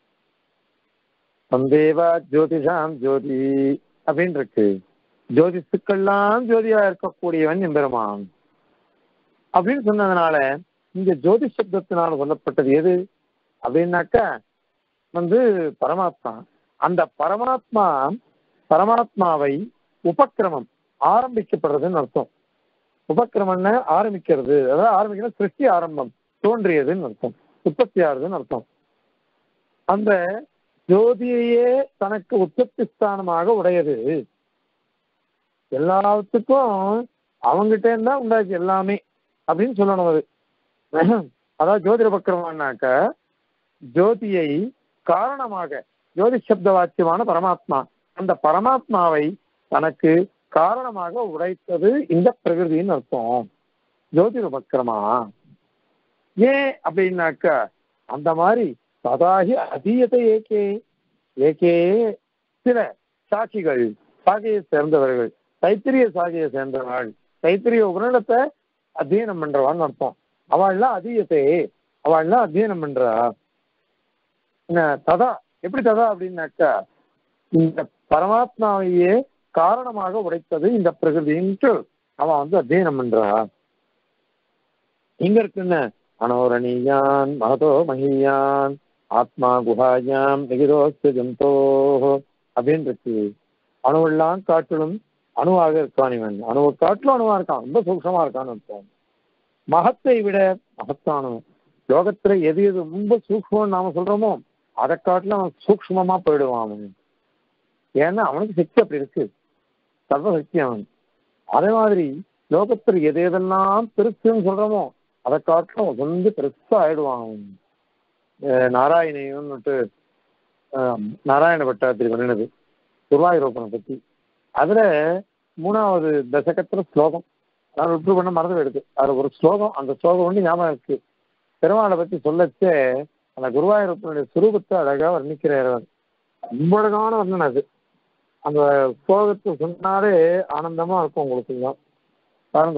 சந்தேவா ஜோதிஷாம் ஜோதி அப்படின்னு இருக்கு ஜோதிஷுக்கெல்லாம் ஜோதியா இருக்கக்கூடியவன் எம்பெருமான் அப்படின்னு சொன்னதுனால இங்க ஜோதி சப்தத்தினால் சொல்லப்பட்டது எது அப்படின்னாக்கா வந்து பரமாத்மா அந்த பரமாத்மா பரமாத்மாவை உபக்கிரமம் ஆரம்பிக்கப்படுறதுன்னு அர்த்தம் உபக்கிரமம்னா ஆரம்பிக்கிறது அதாவது ஆரம்பிக்கிறது சிருஷ்டி ஆரம்பம் தோன்றியதுன்னு அர்த்தம் உற்பத்தி ஆகுதுன்னு அர்த்தம் அந்த ஜோதியையே தனக்கு உற்பத்தி ஸ்தானமாக உடையது எல்லாத்துக்கும் அவங்கிட்ட இருந்தா உண்டாச்சு எல்லாமே அப்படின்னு சொல்லணும் அது அதாவது ஜோதிட பக்கிரமானாக்க ஜோதியை காரணமாக ஜோதி சப்த வாக்கியமான பரமாத்மா அந்த பரமாத்மாவை தனக்கு காரணமாக உடைத்தது இந்த பிரகிருதின்னு அர்த்தம் ஜோதிட பக்கிரமா ஏன் அப்படின்னாக்க அந்த மாதிரி சதாகி அதீயத்தை ஏகே ஏகே சில சாட்சிகள் சாகியை சேர்ந்தவர்கள் தைத்திரிய சாகியை சேர்ந்தவர்கள் தைத்திரிய உபநிடத்தை அத்தியனம் பண்றவான்னு அர்த்தம் அவள்லாம் அதீயத்தை அவள்லாம் அத்தியனம் பண்றா என்ன ததா எப்படி ததா அப்படின்னாக்கா இந்த பரமாத்மாவையே காரணமாக உடைத்தது இந்த பிரகிருதின்ட்டு அவன் வந்து அத்தியனம் பண்றா இங்க இருக்குன்னு அனோரணீயான் மகதோ மகியான் ஆத்மா குஹாயாம் நிகிதோஸ்து ஜந்தோ அப்படின்னு இருக்கு அணுவெல்லாம் காட்டிலும் அணுவாக இருக்கான் இவன் அணுவை காட்டிலும் அணுவா இருக்கான் ரொம்ப சூக்ஷமா இருக்கான்னு அர்த்தம் மகத்தை விட மகத்தானவன் லோகத்துல எது எது ரொம்ப சூக்ஷ்மம்னு நாம சொல்றோமோ அதை காட்டிலும் அவன் சூக்ஷ்மமா போயிடுவான் அவன் ஏன்னா அவனுக்கு சக்தி அப்படி இருக்கு சர்வசக்தி அவன் அதே மாதிரி லோகத்துல எது எதெல்லாம் பெருசுன்னு சொல்றோமோ அதை காட்டிலும் அவன் வந்து பெருசா ஆயிடுவான் அவன் அஹ் நாராயணியன்னுட்டு அஹ் நாராயண பட்டாத்திரி பண்ணினது துர்வாயூரோப்பனை பத்தி அதுல மூணாவது தசகத்துல ஸ்லோகம் நான் விட்டு பண்ண மறந்து போயிடுது அதுல ஒரு ஸ்லோகம் அந்த ஸ்லோகம் வந்து ஞாபகம் இருக்கு பெருமாளை பத்தி சொல்லச்சே அந்த குருவாயூரப்பனுடைய சுரூபத்தை அழகா வர்ணிக்கிறார் அவர். ரொம்ப அழகான வர்ணனை அது அந்த ஸ்லோகத்தை சொன்னாலே ஆனந்தமா இருக்கும் உங்களுக்கு எல்லாம் பாருங்க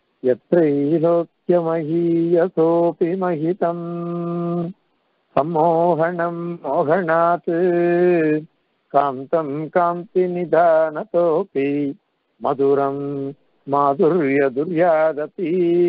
எத்தைலோக்கியமகீயசோபி மகிதம் சம்மோகனம் மோகனாத் காந்தம் காந்தி நிதானதோபி மதுரம் மாதுர்ய துர்யாதபி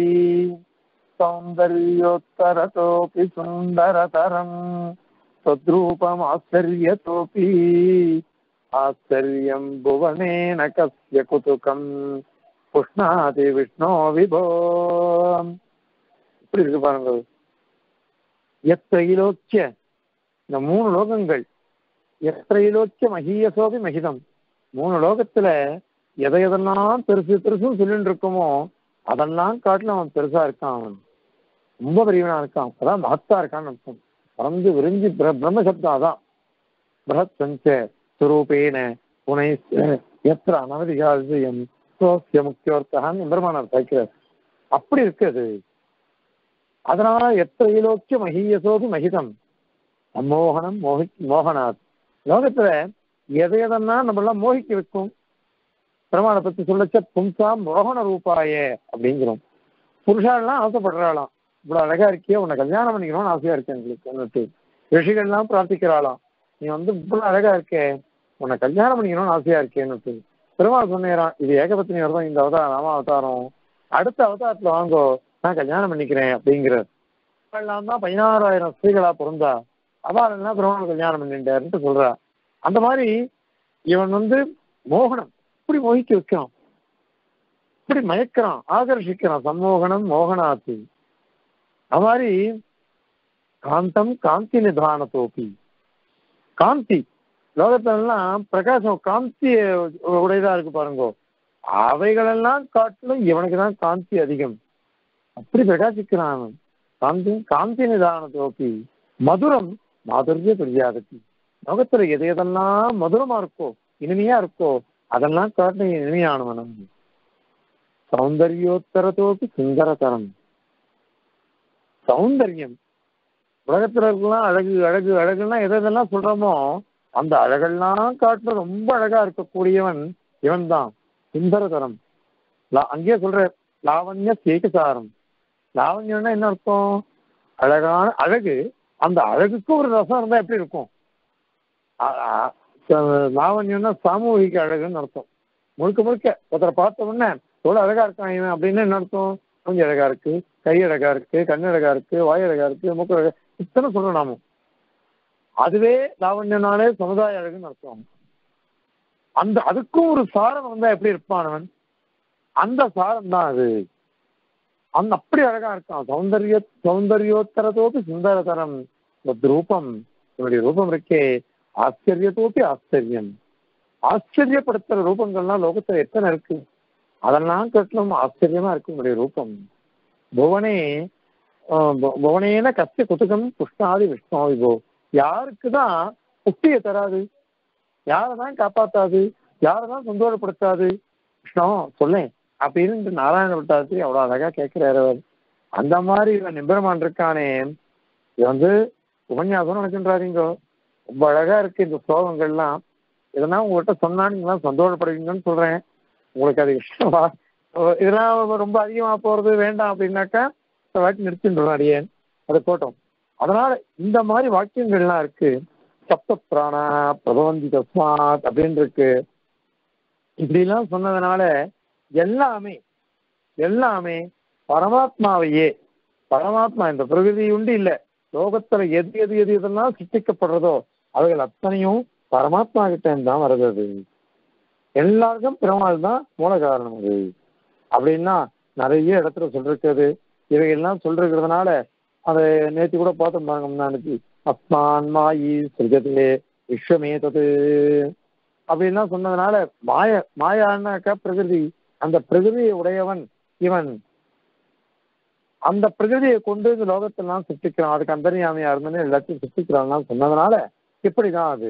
सौन्दर्योत्तरतोऽपि सुन्दरतरम् तद्रूपमाश्चर्यतोऽपि आश्चर्यम् भुवनेन कस्य कुतुकम् पुष्णाति विष्णो विभो இப்படி இருக்கு பாருங்க எத்திரையிலோக்கிய இந்த மூணு லோகங்கள் எத்திரையிலோக்கிய மகியசோபி மகிதம் மூணு லோகத்துல எதை எதெல்லாம் பெருசு பெருசுன்னு சொல்லிட்டு இருக்கோமோ அதெல்லாம் காட்டிலும் அவன் பெருசா இருக்கான் அவன் ரொம்ப பெரியவனா இருக்கான் அதான் மகத்தா இருக்கான்னு அர்த்தம் பறந்து விரிஞ்சு பிர- பிரம்ம சப்தம் அதான் பிரகத் சஞ்ச சுரூபேன புனை எத்திர அனவதிகாரியம் சோசிய முக்கியோர்த்தகான்னு பெருமானார் சாய்க்கிறார் அப்படி இருக்கு அது அதனால எத்திர இலோக்கிய மகியசோபி மகிதம் அம்மோகனம் மோகி மோகனாத் லோகத்துல எதை எதன்னா நம்மளாம் மோகிக்க வைக்கும் பெருமாளை பத்தி சொல்லச்ச பும்சா மோகன ரூபாய அப்படிங்கிறோம் புருஷாலாம் ஆசைப்படுறாளாம் இவ்வளவு அழகா இருக்கியே உன்னை கல்யாணம் பண்ணிக்கணும்னு ஆசையா இருக்கேன் எங்களுக்கு ரிஷிகள்லாம் பிரார்த்திக்கிறாளாம் நீ வந்து இவ்வளவு அழகா இருக்கே உன்னை கல்யாணம் பண்ணிக்கணும்னு ஆசையா இருக்கேன்னு பெருமாள் சொன்னேறான் இது ஏகபத்தினி வரதான் இந்த அவதாரம் ராம அவதாரம் அடுத்த அவதாரத்துல வாங்கோ நான் கல்யாணம் பண்ணிக்கிறேன் அப்படிங்கிறார் எல்லாம் தான் பதினாறாயிரம் ஸ்திரீகளா பிறந்தா அவள் பெருமாள் கல்யாணம் பண்ணிட்டாருன்ட்டு சொல்றா அந்த மாதிரி இவன் வந்து மோகனம் இப்படி மோகிக்க வைக்கிறான் இப்படி மயக்கிறான் ஆகர்ஷிக்கிறான் சம்மோகனம் மோகனாத்து அது மாதிரி காந்தம் காந்தி நிதானத்தோப்பி காந்தி லோகத்திலெல்லாம் பிரகாசம் காந்தி உடையதா இருக்கு பாருங்க அவைகளெல்லாம் காட்டிலும் இவனுக்கு தான் காந்தி அதிகம் அப்படி பிரகாசிக்கிறான் அவன். காந்தி காந்தி நிதானத்தோப்பி மதுரம் மாதுரிய பிரியாதத்தி லோகத்துல எது எதெல்லாம் மதுரமா இருக்கோ இனிமையா இருக்கோ அதெல்லாம் காட்டிலும் இனிமையானவன் அவன். சௌந்தர்யோத்தரத்தோப்பி சுந்தரதரம் சௌந்தர்யம் உலகத்துல இருக்கலாம் அழகு அழகு அழகுன்னா எதை எதெல்லாம் சொல்றோமோ அந்த அழகெல்லாம் காட்டுல ரொம்ப அழகா இருக்கக்கூடியவன் இவன் தான் சுந்தரதரம் லா- அங்கேயே சொல்ற லாவண்ய சேகசாரம் லாவண்யம்னா என்ன அர்த்தம் அழகான அழகு அந்த அழகுக்கு ஒரு ரசம் இருந்தா எப்படி இருக்கும் அ- அ- ச- லாவண்யம்னா சாமூகிக அழகுன்னு அர்த்தம் முழுக்க முழுக்க ஒருத்தரை பார்த்த உடனே எவ்வளவு அழகா இருக்கான் இவன் அப்படின்னு என்ன அர்த்தம் கொஞ்சம் அழகா இருக்கு கை அழகா இருக்கு கண் அழகா இருக்கு வாய் அழகா இருக்கு மூக்கு அழகா இத்தனை சொல்றோம் நாம அதுவே லாவண்யனாலே சமுதாய அழகுன்னு அர்த்தம் அந்த அதுக்கும் ஒரு சாரம் வந்தா எப்படி இருப்பான் அவன் அந்த சாரம் தான் அது அந்த அப்படி அழகா இருக்கான் சௌந்தர்ய சௌந்தர்யோத்தரத்தோப்பி சுந்தரதரம் இந்த ரூபம் இவனுடைய ரூபம் இருக்கே ஆச்சரியத்தோப்பி ஆச்சரியம் ஆச்சரியப்படுத்துற ரூபங்கள்லாம் லோகத்துல எத்தனை இருக்கு அதெல்லாம் கட்டலும் ஆச்சரியமா இருக்கு உங்களுடைய ரூபம் புவனே ஆஹ் பு- புவனேன கத்திய குதுகம் புஷ்ணாதி விஷ்ணாதி போ யாருக்கு தான் புஷ்டியை தராது யாரை தான் காப்பாத்தாது யாரை தான் சந்தோஷப்படுத்தாது விஷ்ணு சொல்லேன் அப்படின்னு நாராயண பட்டாசி அவ்வளவு அழகா கேட்கிறாரு அவர் அந்த மாதிரி இவன் நிபரமான் இருக்கானே இது வந்து உபன்யாசம் நினைச்சுன்றாருங்க ரொம்ப அழகா இருக்கு இந்த ஸ்லோகங்கள்லாம் இதெல்லாம் உங்கள்கிட்ட சொன்னா நீங்களாம் சந்தோஷப்படுவீங்கன்னு சொல்றேன் உங்களுக்கு அது இஷ்டமா அஹ் இதெல்லாம் ரொம்ப அதிகமா போறது வேண்டாம் அப்படின்னாக்கா இந்த வாட்டி நிறுத்தின்றோம் அடியேன் அதை போட்டோம் அதனால இந்த மாதிரி வாக்கியங்கள்லாம் இருக்கு சப்த பிராணா பிரபவந்தி தஸ்மாத் அப்படின்னு இருக்கு இப்படிலாம் சொன்னதுனால எல்லாமே எல்லாமே பரமாத்மாவையே பரமாத்மா இந்த பிரகிருதி உண்டு இல்ல லோகத்துல எது எது எது எதெல்லாம் சிருஷ்டிக்கப்படுறதோ அவைகள் அத்தனையும் பரமாத்மா கிட்ட இருந்து தான் வருது அது. எல்லாருக்கும் பெருமாள் தான் மூல காரணம் அது அப்படின்னா நிறைய இடத்துல சொல்லிருக்கிறது இவைகள்லாம் சொல்லிருக்கிறதுனால அதை நேற்று கூட பார்த்தோம் பாருங்க முன்னாடி அஸ்மான் மாயி சிருஜதே விஸ்வமே தது அப்படின்லாம் சொன்னதுனால மாய மாயான்னாக்கா பிரகிருதி அந்த பிரகிருதியை உடையவன் இவன் அந்த பிரகிருதியை கொண்டு இந்த லோகத்தெல்லாம் சிருஷ்டிக்கிறான் அதுக்கு அந்தரியாமையா இருந்தேன்னு எல்லாத்தையும் சிருஷ்டிக்கிறான்லாம் சொன்னதுனால இப்படிதான் அது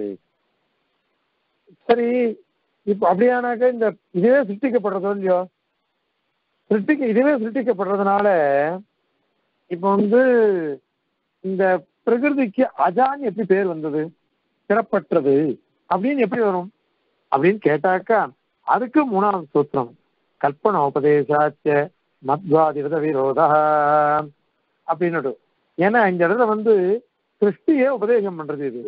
சரி இப்ப அப்படியானாக்க இந்த இதுவே சிருஷ்டிக்கப்படுறதோ இல்லையோ சிருஷ்டிக்க இதுவே சிருஷ்டிக்கப்படுறதுனால இப்ப வந்து இந்த பிரகிருதிக்கு அஜான் எப்படி பேர் வந்தது சிறப்பற்றது அப்படின்னு எப்படி வரும் அப்படின்னு கேட்டாக்கா அதுக்கு மூணாவது சூத்திரம் கல்பன உபதேசாச்ச மத்வாதிரத விரோதா அப்படின்னு ஏன்னா இந்த இடத்துல வந்து சிருஷ்டியே உபதேசம் பண்றது இது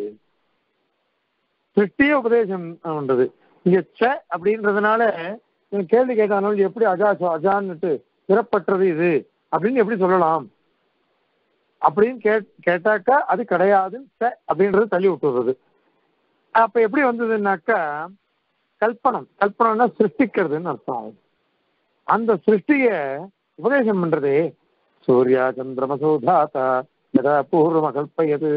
சிருஷ்டியே உபதேசம் பண்றது இங்க ச அப்படின்றதுனால இவன் கேள்வி கேட்டாலும் எப்படி அஜா அஜான்னுட்டு சிறப்பற்றது இது அப்படின்னு எப்படி சொல்லலாம் அப்படின்னு கே கேட்டாக்கா அது கிடையாதுன்னு ச அப்படின்றது தள்ளி விட்டுறது அப்ப எப்படி வந்ததுன்னாக்கா கல்பனம் கல்பனம்னா சிருஷ்டிக்கிறதுன்னு அர்த்தம் அந்த சிருஷ்டிய உபதேசம் பண்றதே சூர்யா சந்திரமசோதாத்தா எதா பூர்வம கல்பயது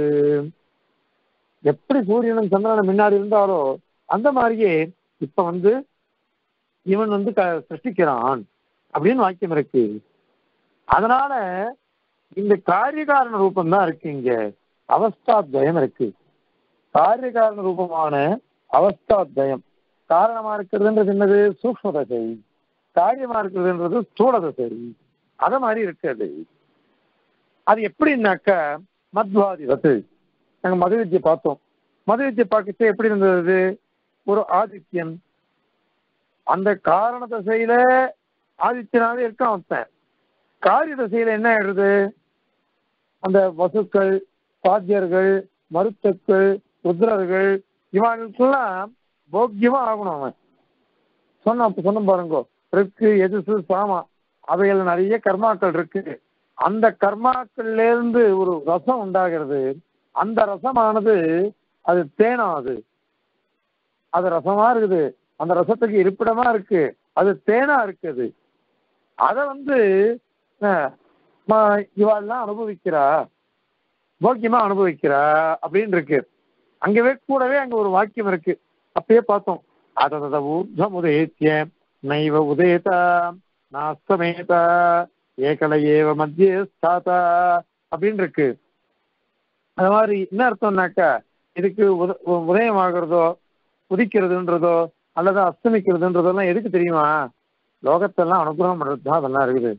எப்படி சூரியனும் சந்திரனும் முன்னாடி இருந்தாலோ அந்த மாதிரியே இப்ப வந்து இவன் வந்து க சிருஷ்டிக்கிறான் அப்படின்னு வாக்கியம் இருக்கு அதனால இந்த காரியகாரண ரூபம் தான் இருக்கு இங்க அவஸ்தாத்வயம் இருக்கு காரியகாரண ரூபமான அவஸ்தாத்வயம் காரணமா இருக்கிறதுன்றது என்னது சூக்ம தசை காரியமா இருக்கிறதுன்றது ஸ்தூல தசை அத மாதிரி இருக்குது அது எப்படின்னாக்க மத்வாதிபத்து நாங்க மது வித்தியை பார்த்தோம் மது வித்தியை பார்க்கச்சு எப்படி இருந்தது ஒரு ஆதித்யன் அந்த காரண தசையில ஆதித்யனாவே இருக்கான் ஒருத்தன் காரிய தசையில என்ன ஆயிடுது அந்த வசுக்கள் சாத்தியர்கள் மருத்துக்கள் ருத்ரர்கள் இவனுக்கெல்லாம் போக்கியமா ஆகணும் அவன் சொன்ன அப்ப சொன்ன பாருங்க இருக்கு எதிர்சு சாமா அவைகள் நிறைய கர்மாக்கள் இருக்கு அந்த கர்மாக்கள்ல இருந்து ஒரு ரசம் உண்டாகிறது அந்த ரசமானது அது தேனாது அது ரசமா இருக்குது அந்த ரசத்துக்கு இருப்பிடமா இருக்கு அது தேனா இருக்குது அத வந்து அஹ், ம- இவாள்லாம் அனுபவிக்கிறா போக்கியமா அனுபவிக்கிறா அப்படின்னு இருக்கு அங்கவே கூடவே அங்க ஒரு வாக்கியம் இருக்கு அப்பயே பார்த்தோம் அதத ஊர்தம் உதேத்திய நைவ உதேதா நாஸ்தமேத ஏகல ஏவ மத்திய ஸ்தாதா அப்படின்னு இருக்கு அது மாதிரி என்ன அர்த்தம்னாக்கா இதுக்கு உத உ- உதயமாகிறதோ உதிக்கிறதுன்றதோ அல்லது அஸ்தமிக்கிறதுன்றதெல்லாம் எதுக்கு தெரியுமா லோகத்தெல்லாம் அனுகிரகம் பண்றது தான் அதெல்லாம் இருக்குது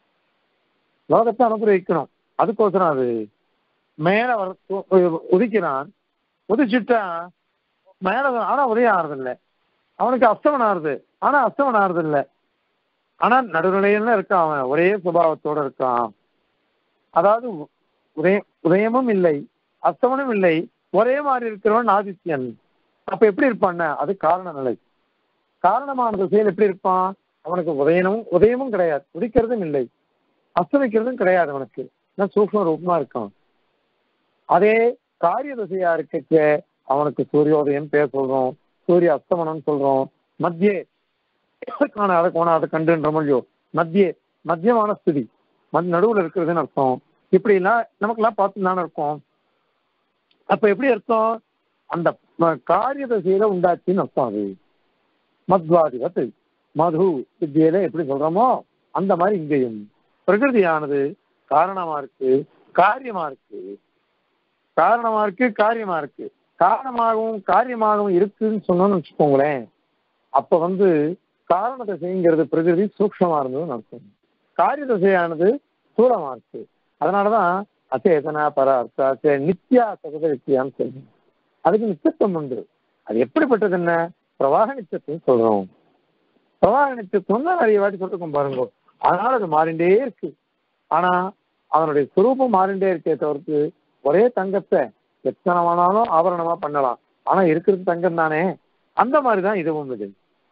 லோகத்தை அனுகிரகிக்கணும் அதுக்கோசரம் அது மேல வர உ- உதிக்கிறான் உதிச்சுட்டா மேல வ- ஆனா உதயம் ஆறுது இல்ல அவனுக்கு அஸ்தமனம் ஆறுது ஆனா அஸ்தமனம் ஆறுது இல்ல ஆனா நடுநிலையில இருக்கான் அவன் ஒரே சுபாவத்தோட இருக்கான் அதாவது உ- உதய உதயமும் இல்லை அஸ்தமனம் இல்லை ஒரே மாதிரி இருக்கிறவன் ஆதித்யன் அப்ப எப்படி இருப்பான்னா அது காரண நிலை காரணமான திசையில் எப்படி இருப்பான் அவனுக்கு உதயனமும் உதயமும் கிடையாது உதிக்கிறதும் இல்லை அஸ்தமிக்கிறதும் கிடையாது அவனுக்கு நான் சூக்ம ரூபமா இருக்கான் அதே காரிய திசையா இருக்க அவனுக்கு சூரியோதயம் பேர் சொல்றோம் சூரிய அஸ்தமனம் சொல்றோம் மத்தியே காணாத கோணாத கண்டுன்ற மொழியோ மத்தியே மத்தியமான ஸ்திதி மத் நடுவுல இருக்கிறதுன்னு அர்த்தம் இப்படி எல்லாம் நமக்கெல்லாம் பார்த்து தானே இருக்கோம் அப்ப எப்படி அர்த்தம் அந்த ம- காரிய திசையில உண்டாச்சுன்னு அர்த்தம் அது மத்வாதிபத் மது வித்தியில எப்படி சொல்றோமோ அந்த மாதிரி இங்கேயும் பிரகிருதியானது காரணமா இருக்கு காரியமா இருக்கு காரணமா இருக்கு காரியமா இருக்கு காரணமாகவும் காரியமாகவும் இருக்குன்னு சொன்னோம்னு வச்சுக்கோங்களேன் அப்ப வந்து காரண திசைங்கிறது பிரகிருதி சூக்ஷமா இருந்ததுன்னு அர்த்தம் காரிய திசையானது ஸ்தூலமா இருக்கு அதனாலதான் அச்சேதனா பர அர்த்த நித்யா சகத வித்தியான்னு சொல்றோம் அதுக்கு நித்தியத்துவம் உண்டு அது எப்படிப்பட்டது என்ன பிரவாக நித்தியத்துவம் சொல்றோம் பிரவாக நித்தியத்துவம் தான் நிறைய வாட்டி சொல்லிருக்கோம் பாருங்க அதனால அது மாறிண்டே இருக்கு ஆனா அவனுடைய சுரூபம் மாறிண்டே இருக்கே தவிர்த்து ஒரே தங்கத்தை எத்தனை வேணாலும் ஆபரணமா பண்ணலாம் ஆனா இருக்கிறது தங்கம் தானே அந்த மாதிரிதான் இதுவும் இது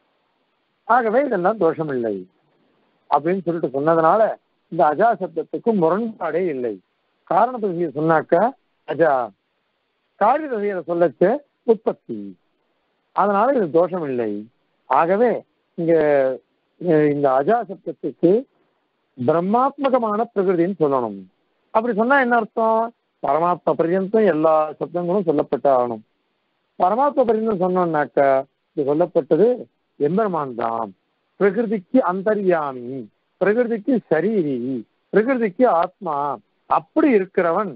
ஆகவே இதெல்லாம் தோஷம் இல்லை அப்படின்னு சொல்லிட்டு சொன்னதுனால இந்த அஜா சப்தத்துக்கு முரண்பாடே இல்லை காரணத்தை சொன்னாக்கா அஜா காரிய திசையில சொல்லச்சு உற்பத்தி அதனால இது தோஷம் இல்லை ஆகவே இங்க அஹ் இந்த அஜா சப்தத்துக்கு பிரம்மாத்மகமான பிரகிருதின்னு சொல்லணும் அப்படி சொன்னா என்ன அர்த்தம் பரமாத்ம பர்யந்தம் எல்லா சப்தங்களும் சொல்லப்பட்டு ஆகணும் பரமாத்ம பர்யந்தம் சொன்னோம்னாக்க இது சொல்லப்பட்டது எம்பெருமான் தான் பிரகிருதிக்கு அந்தர்யாமி பிரகிருதிக்கு சரீரி பிரகிருதிக்கு ஆத்மா அப்படி இருக்கிறவன்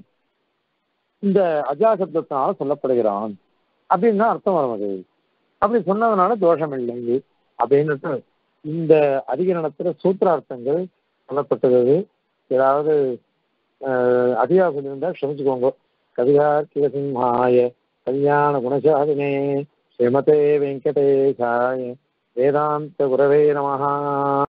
இந்த அஜாசப்தத்தினால சொல்லப்படுகிறான் அப்படின்னு தான் அர்த்தம் வரும் அது அப்படி சொன்னதுனால தோஷம் இல்லை அப்படின்னுட்டு இந்த அதிகரணத்துல சூத்திரார்த்தங்கள் சொல்லப்பட்டது ஏதாவது அஹ், அதிகா சொல்லியிருந்தா க்ஷமிச்சுக்கோங்க கவிதார்க்கிக சிம்ஹாய கல்யாண குணசாலினே ஸ்ரீமதே வெங்கடேஷாய வேதாந்த குரவே நமஹா